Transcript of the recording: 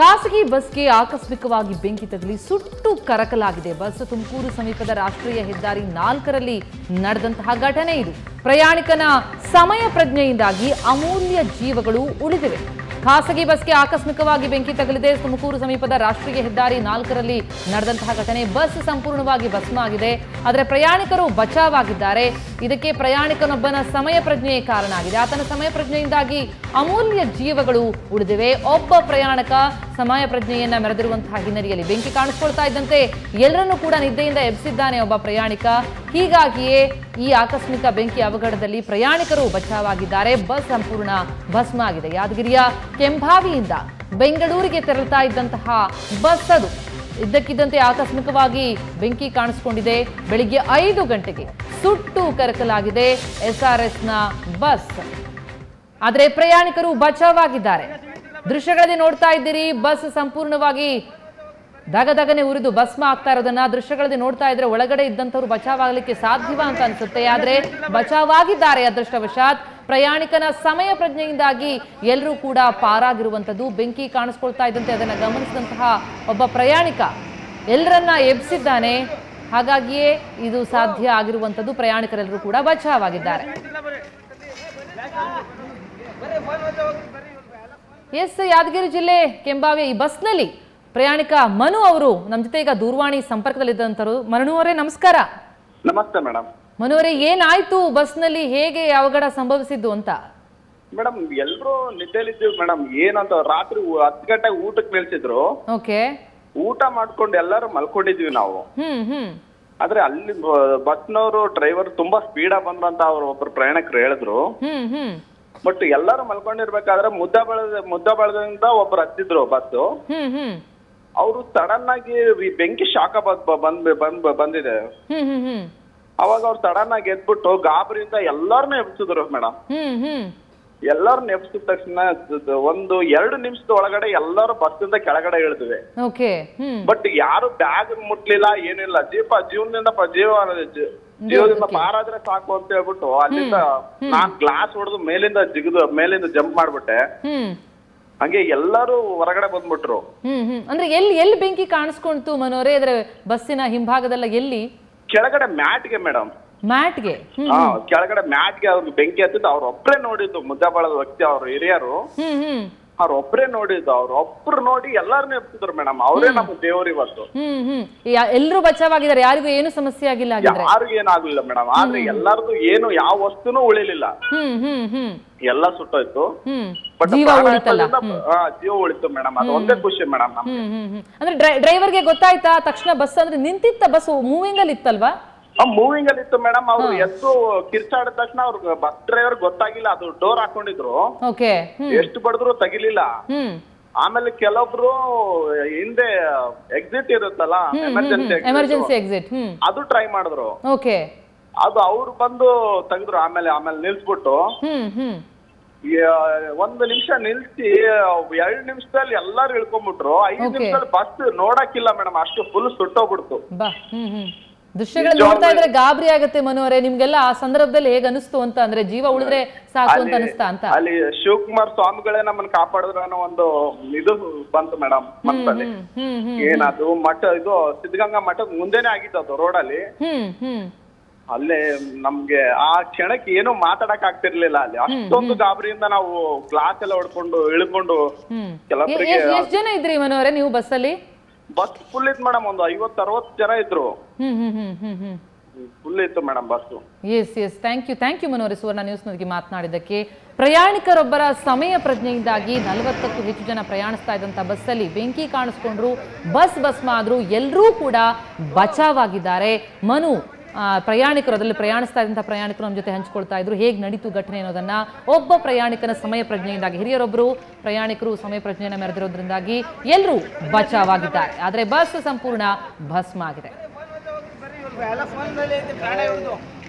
ಖಾಸಗಿ ಬಸ್ಗೆ ಆಕಸ್ಮಿಕವಾಗಿ ಬೆಂಕಿ ತಗುಲಿ ಸುಟ್ಟು ಕರಕಲಾಗಿದೆ ಬಸ್ ತುಮಕೂರು ಸಮೀಪದ ರಾಷ್ಟ್ರೀಯ ಹೆದ್ದಾರಿ ನಾಲ್ಕರಲ್ಲಿ ನಡೆದಂತಹ ಘಟನೆ ಇದು ಪ್ರಯಾಣಿಕನ ಸಮಯ ಪ್ರಜ್ಞೆಯಿಂದಾಗಿ ಅಮೂಲ್ಯ ಜೀವಗಳು ಉಳಿದಿವೆ ಖಾಸಗಿ ಬಸ್ಗೆ ಆಕಸ್ಮಿಕವಾಗಿ ಬೆಂಕಿ ತಗುಲಿದೆ ತುಮಕೂರು ಸಮೀಪದ ರಾಷ್ಟ್ರೀಯ ಹೆದ್ದಾರಿ ನಾಲ್ಕರಲ್ಲಿ ನಡೆದಂತಹ ಘಟನೆ ಬಸ್ ಸಂಪೂರ್ಣವಾಗಿ ಭಸ್ಮ ಆಗಿದೆ ಆದರೆ ಪ್ರಯಾಣಿಕರು ಬಚಾವಾಗಿದ್ದಾರೆ ಇದಕ್ಕೆ ಪ್ರಯಾಣಿಕನೊಬ್ಬನ ಸಮಯ ಪ್ರಜ್ಞೆಯೇ ಕಾರಣ ಆಗಿದೆ ಆತನ ಸಮಯ ಪ್ರಜ್ಞೆಯಿಂದಾಗಿ ಅಮೂಲ್ಯ ಜೀವಗಳು ಉಳಿದಿವೆ ಒಬ್ಬ ಪ್ರಯಾಣಿಕ ಸಮಯ ಪ್ರಜ್ಞೆಯನ್ನ ಮೆರೆದಿರುವಂತಹ ಹಿನ್ನೆಲೆಯಲ್ಲಿ ಬೆಂಕಿ ಕಾಣಿಸ್ಕೊಳ್ತಾ ಇದ್ದಂತೆ ಎಲ್ಲರನ್ನೂ ಕೂಡ ನಿದ್ದೆಯಿಂದ ಎಬ್ಬಿಸಿದ್ದಾನೆ ಒಬ್ಬ ಪ್ರಯಾಣಿಕ ಹೀಗಾಗಿಯೇ ಈ ಆಕಸ್ಮಿಕ ಬೆಂಕಿ ಅವಘಡದಲ್ಲಿ ಪ್ರಯಾಣಿಕರು ಬಚಾವಾಗಿದ್ದಾರೆ ಬಸ್ ಸಂಪೂರ್ಣ ಭಸ್ಮ ಆಗಿದೆ ಯಾದಗಿರಿಯ ಕೆಂಭಾವಿಯಿಂದ ಬೆಂಗಳೂರಿಗೆ ತೆರಳುತ್ತಾ ಇದ್ದಂತಹ ಬಸ್ ಅದು ಇದ್ದಕ್ಕಿದ್ದಂತೆ ಆಕಸ್ಮಿಕವಾಗಿ ಬೆಂಕಿ ಕಾಣಿಸ್ಕೊಂಡಿದೆ ಬೆಳಿಗ್ಗೆ ಐದು ಗಂಟೆಗೆ ಸುಟ್ಟು ಕರಕಲಾಗಿದೆ ಎಸ್ಆರ್ಎಸ್ನ ಬಸ್ ಆದರೆ ಪ್ರಯಾಣಿಕರು ಬಚಾವಾಗಿದ್ದಾರೆ ದೃಶ್ಯಗಳಲ್ಲಿ ನೋಡ್ತಾ ಇದ್ದೀರಿ ಬಸ್ ಸಂಪೂರ್ಣವಾಗಿ ದಗದಗನೆ ಉರಿದು ಭಸ್ಮ ಆಗ್ತಾ ಇರೋದನ್ನ ದೃಶ್ಯಗಳಲ್ಲಿ ನೋಡ್ತಾ ಇದ್ರೆ ಒಳಗಡೆ ಇದ್ದಂಥವ್ರು ಬಚಾವಾಗಲಿಕ್ಕೆ ಸಾಧ್ಯವ ಅಂತ ಅನ್ಸುತ್ತೆ ಆದ್ರೆ ಬಚಾವಾಗಿದ್ದಾರೆ ಅದೃಷ್ಟವಶಾತ್ ಪ್ರಯಾಣಿಕನ ಸಮಯ ಪ್ರಜ್ಞೆಯಿಂದಾಗಿ ಎಲ್ಲರೂ ಕೂಡ ಪಾರಾಗಿರುವಂಥದ್ದು ಬೆಂಕಿ ಕಾಣಿಸ್ಕೊಳ್ತಾ ಇದ್ದಂತೆ ಅದನ್ನ ಗಮನಿಸಿದಂತಹ ಒಬ್ಬ ಪ್ರಯಾಣಿಕ ಎಲ್ಲರನ್ನ ಎಬ್ಸಿದ್ದಾನೆ ಹಾಗಾಗಿಯೇ ಇದು ಸಾಧ್ಯ ಆಗಿರುವಂಥದ್ದು ಪ್ರಯಾಣಿಕರೆಲ್ಲರೂ ಕೂಡ ಬಚಾವಾಗಿದ್ದಾರೆ ಎಸ್ ಯಾದಗಿರಿ ಜಿಲ್ಲೆ ಕೆಂಬಾವಿ ಈ ಬಸ್ನಲ್ಲಿ ಪ್ರಯಾಣಿಕ ಮನು ಅವರು ನಮ್ಮ ಜೊತೆ ಈಗ ದೂರವಾಣಿ ಸಂಪರ್ಕದಲ್ಲಿದ್ದಂಥವ್ರು ಮನು ಅವರೇ ನಮಸ್ಕಾರ ನಮಸ್ತೆ ಮೇಡಮ್ ಮನು ಅವರೇ ಏನಾಯ್ತು ಬಸ್ನಲ್ಲಿ ಹೇಗೆ ಅವಘಡ ಸಂಭವಿಸಿದ್ದು ಅಂತ ಮೇಡಮ್ ಎಲ್ರು ನಿದ್ದೆಲಿದ್ದೀವಿ ಮೇಡಮ್ ಏನಂತ ರಾತ್ರಿ ಊ- ಹತ್ತು ಗಂಟೆಗೆ ಊಟಕ್ಕೆ ನಿಲ್ಸಿದ್ರು ಓಕೆ ಊಟ ಮಾಡ್ಕೊಂಡು ಎಲ್ಲರೂ ಮಲ್ಕೊಂಡಿದ್ವಿ ನಾವು ಹ್ಮ್ ಹ್ಮ್ ಆದ್ರೆ ಅಲ್ಲಿ ಬಸ್ನವರು ಡ್ರೈವರ್ ತುಂಬಾ ಸ್ಪೀಡ್ ಬಂದ್ರಂತ ಅವ್ರು ಒಬ್ರು ಪ್ರಯಾಣಿಕರು ಹೇಳಿದ್ರು ಹ್ಮ್ ಹ್ಮ್ ಬಟ್ ಎಲ್ಲರೂ ಮಲ್ಕೊಂಡಿರ್ಬೇಕಾದ್ರೆ ಮುದ್ದ ಬಳದ ಮುದ್ದ ಬಳದಿಂದ ಒಬ್ರು ಹತ್ತಿದ್ರು ಬಸ್ ಹ್ಮ್ ಹ್ಮ್ ಅವರು ಸಡನ್ ಆಗಿ ಈ ಬೆಂಕಿ ಶಾಖ ಬಂದ್ ಬಂದ್ ಬಂದಿದೆ ಹ್ಮ್ ಹ್ಮ್ ಹ್ಮ್ ಅವಾಗ ಅವ್ರು ಸಡನ್ ಆಗಿ ಎದ್ಬಿಟ್ಟು ಗಾಬರಿಯಿಂದ ಎಲ್ಲಾರನ್ನೂ ಎಬ್ಸಿದ್ರು ಮೇಡಮ್ ಹ್ಮ್ ಹ್ಮ್ ಎಲ್ಲರೂ ನೆಪ್ಸಿದ ತಕ್ಷಣ ದ- ಒಂದು ಎರಡು ನಿಮಿಷದ ಒಳಗಡೆ ಎಲ್ಲರೂ ಬಸ್ಸಿಂದ ಕೆಳಗಡೆ ಇಳಿದ್ವಿ ಓಕೆ ಹ್ಮ್ ಬಟ್ ಯಾರು ಬ್ಯಾಗ್ ಮುಟ್ಲಿಲ್ಲ ಏನಿಲ್ಲ ಜೀಪ ಜೀವನದಿಂದ ಪ- ಜೀವ ಜೀ- ಜೀವದಿಂದ ಪಾರಾದ್ರೆ ಸಾಕು ಅಂತ ಹೇಳ್ಬಿಟ್ಟು ಅಲ್ಲಿಂದ ನಾನ್ ಗ್ಲಾಸ್ ಹೊಡೆದು ಮೇಲಿಂದ ಜಿಗಿದು ಮೇಲಿಂದ ಜಂಪ್ ಮಾಡ್ಬಿಟ್ಟೆ ಹ್ಮ್ ಹಂಗೆ ಎಲ್ಲರೂ ಹೊರಗಡೆ ಬಂದ್ಬಿಟ್ರು ಹ್ಮ್ ಹ್ಮ್ ಅಂದ್ರೆ ಎಲ್ಲಿ ಎಲ್ಲಿ ಬೆಂಕಿ ಕಾಣಿಸ್ಕೊಂತು ಮನೋರೇ ಇದ್ರೆ ಬಸ್ಸಿನ ಹಿಂಭಾಗದಲ್ಲ ಎಲ್ಲಿ ಕೆಳಗಡೆ ಮ್ಯಾಟ್ಗೆ ಮೇಡಮ್ ಮ್ಯಾಟ್ಗೆ ಹ್ಮ್ ಹಾ ಕೆಳಗಡೆ ಮ್ಯಾಟ್ಗೆ ಅವ್ರಿಗೆ ಬೆಂಕಿ ಹತ್ತಿದ್ದು ಅವ್ರ ಒಬ್ರೇ ನೋಡಿದ್ದು ಮುದ್ದಬಾಳದ ವ್ಯಕ್ತಿ ಅವ್ರ ಹಿರಿಯರು ಹ್ಮ್ ಹ್ಮ್ ಅವ್ರ ಒಬ್ರೇ ನೋಡಿದ್ದು ಅವ್ರ ಒಬ್ರು ನೋಡಿ ಎಲ್ಲಾರನ್ನೂ ಎಬ್ಸಿದ್ರು ಮೇಡಮ್ ಅವರೇ ನಮ್ಮ ದೇವ್ರು ಇವತ್ತು ಹ್ಮ್ ಹ್ಮ್ ಯಾ- ಎಲ್ರೂ ಬಚಾವಾಗಿದ್ದಾರೆ ಯಾರಿಗೂ ಏನು ಸಮಸ್ಯೆ ಆಗಿಲ್ಲ ಹಾಗಿದ್ರೆ ಯಾರಿಗೂ ಏನಾಗ್ಲಿಲ್ಲ ಮೇಡಮ್ ಆದ್ರೆ ಎಲ್ಲಾರ್ದು ಏನು ಯಾವ ವಸ್ತುನೂ ಉಳಿಲಿಲ್ಲ ಹ್ಮ್ ಹ್ಮ್ ಹ್ಮ್ ಎಲ್ಲ ಸುಟ್ಟೋಯ್ತು ಹ್ಮ್ ಬಟ್ ಜೀವ ಉಳಿತಲ್ಲ ಜೀವ ಉಳಿತು ಮೇಡಮ್ ಅದು ಒಂದೇ ಖುಷಿ ಮೇಡಮ್ ನಮ್ಗೆ ಹ್ಮ್ ಹ್ಮ್ ಹ್ಮ್ ಅಂದ್ರೆ ಡ್ರೈ- ಡ್ರೈವರ್ಗೆ ಗೊತ್ತಾಯ್ತಾ ತಕ್ಷಣ ಬಸ್ ಅಂದ್ರೆ ನಿಂತಿತ್ತ ಬಸ್ ಮೂವಿಂಗ್ ಅಲ್ಲಿ ಇತ್ತಲ್ವಾ ಮೂವಿಂಗ್ ಅಲ್ಲಿ ಇತ್ತು ಮೇಡಮ್ ಅವ್ರು ಎದ್ದು ಕಿರ್ಚಾಡಿದ ತಕ್ಷಣ ಅವ್ರಿಗೆ ಬಸ್ ಡ್ರೈವರ್ ಗೊತ್ತಾಗಿಲ್ಲ ಅದು ಡೋರ್ ಹಾಕೊಂಡಿದ್ರು ಓಕೆ ಹ್ಮ್ ಎಷ್ಟು ಬಡಿದ್ರು ತೆಗಿಲಿಲ್ಲ ಹ್ಮ್ ಆಮೇಲೆ ಕೆಲವೊಬ್ರು ಹಿಂದೆ ಎಕ್ಸಿಟ್ ಇರುತ್ತಲ್ಲ ಎಮರ್ಜೆನ್ಸಿ ಎಮರ್ಜೆನ್ಸಿ ಎಕ್ಸಿಟ್ ಹ್ಮ್ ಅದು ಟ್ರೈ ಮಾಡಿದ್ರು ಓಕೆ ಅದು ಅವ್ರು ಬಂದು ತೆಗೆದ್ರು ಆಮೇಲೆ ಆಮೇಲೆ ನಿಲ್ಸ್ಬಿಟ್ಟು ಹ್ಮ್ ಹ್ಮ್ ಈ, ಆ, ಒಂದು ನಿಮಿಷ ನಿಲ್ಸಿ ಎರಡ್ ನಿಮಿಷದಲ್ಲಿ ಎಲ್ಲಾರು ಇಳ್ಕೊಂಡ್ಬಿಟ್ರು ಐದು Okay. ನಿಮಿಷದಲ್ಲಿ ಬಸ್ ನೋಡಕ್ಕಿಲ್ಲ ಮೇಡಮ್ ಅಷ್ಟು ಫುಲ್ ಸುಟ್ಟೋಗ್ಬಿಡ್ತು ಬಾ ಹ್ಮ್ ಹ್ಮ್ ದೃಶ್ಯಗಳು ನೋಡ್ತಾ ಇದ್ರೆ ಗಾಬರಿ ಆಗತ್ತೆ ಮನೋರೆ ನಿಮ್ಗೆಲ್ಲ ಆ ಸಂದರ್ಭದಲ್ಲಿ ಹೇಗ್ ಅನಿಸ್ತು ಅಂತ ಅಂದ್ರೆ ಜೀವ ಉಳಿದ್ರೆ ಸಾಕು ಅಂತ ಅನಿಸ್ತಾ ಅಂತ ಅಲ್ಲಿ ಶಿವಕುಮಾರ್ ಸ್ವಾಮಿಗಳೇ ನಮ್ಮನ್ನ ಕಾಪಾಡಿದ್ರು ಅನ್ನೋ ಒಂದು ಇದು ಬಂತು ಮೇಡಮ್ ಮನಸ್ಸಲ್ಲಿ ಹ್ಮ್ ಹ್ಮ್ ಹ್ಮ್ ಏನದು ಮಠ ಇದು ಸಿದ್ಧಗಂಗಾ ಮಠದ ಮುಂದೆನೆ ಆಗಿತ್ತು ಅದು ರೋಡಲ್ಲಿ ಹ್ಮ್ ಹ್ಮ್ ಅಲ್ಲೇ ನಮ್ಗೆ ಆ ಕ್ಷಣಕ್ಕೆ ಏನು ಮಾತಾಡಕ್ ಆಗ್ತಿರ್ಲಿಲ್ಲ ಅಲ್ಲಿ ಅಷ್ಟೊಂದು ಗಾಬರಿಯಿಂದ ನಾವು ಗ್ಲಾಸ್ ಎಲ್ಲ ಹೊಡ್ಕೊಂಡು ಇಳ್ಕೊಂಡು ಹ್ಮ್ ಕೆಲವೊಬ್ಬರಿಗೆ ಎಷ್ಟ್ ಜನ ಇದ್ರಿ ಮನೋರೆ ನೀವು ಬಸ್ಸಲ್ಲಿ ಬಸ್ ಫುಲ್ ಇತ್ತು ಮೇಡಮ್ ಒಂದು ಐವತ್ ಅರವತ್ತು ಜನ ಇದ್ರು ಹ್ಮ್ ಹ್ಮ್ ಹ್ಮ್ ಹ್ಮ್ ಹ್ಮ್ ಫುಲ್ ಇತ್ತು madam bus yes yes thank you thank you ಮನೋರೆ ಸುವರ್ಣ ನ್ಯೂಸ್ನೊಂದಿಗೆ ಮಾತನಾಡಿದ್ದಕ್ಕೆ ಪ್ರಯಾಣಿಕರೊಬ್ಬರ ಸಮಯ ಪ್ರಜ್ಞೆಯಿಂದಾಗಿ ನಲವತ್ತಕ್ಕೂ ಹೆಚ್ಚು ಜನ ಪ್ರಯಾಣಿಸ್ತಾ ಇದ್ದಂಥ ಬಸ್ಸಲ್ಲಿ ಬೆಂಕಿ ಕಾಣಿಸ್ಕೊಂಡ್ರು ಬಸ್ ಭಸ್ಮ ಆದ್ರು ಎಲ್ಲರೂ ಕೂಡ ಬಚಾವಾಗಿದ್ದಾರೆ ಮನು ಆ, ಪ್ರಯಾಣಿಕರು ಅದರಲ್ಲಿ ಪ್ರಯಾಣಿಸ್ತಾ ಇದ್ದಂಥ ಪ್ರಯಾಣಿಕರು ನಮ್ಮ ಜೊತೆ ಹಂಚ್ಕೊಳ್ತಾ ಇದ್ರು ಹೇಗೆ ನಡೀತು ಘಟನೆ ಅನ್ನೋದನ್ನ ಒಬ್ಬ ಪ್ರಯಾಣಿಕನ ಸಮಯ ಪ್ರಜ್ಞೆಯಿಂದಾಗಿ ಹಿರಿಯರೊಬ್ಬರು ಪ್ರಯಾಣಿಕರು ಸಮಯ ಪ್ರಜ್ಞೆಯನ್ನು ಮೆರೆದಿರೋದ್ರಿಂದಾಗಿ ಎಲ್ಲರೂ ಬಚಾವಾಗಿದ್ದಾರೆ ಆದರೆ ಬಸ್ ಸಂಪೂರ್ಣ ಭಸ್ಮ ಆಗಿದೆ ಎಲ್ಲ ಫೋನ್ ಮೇಲೆ ಐತೆ ಪ್ರಾಣ ಇವ್ರದ್ದು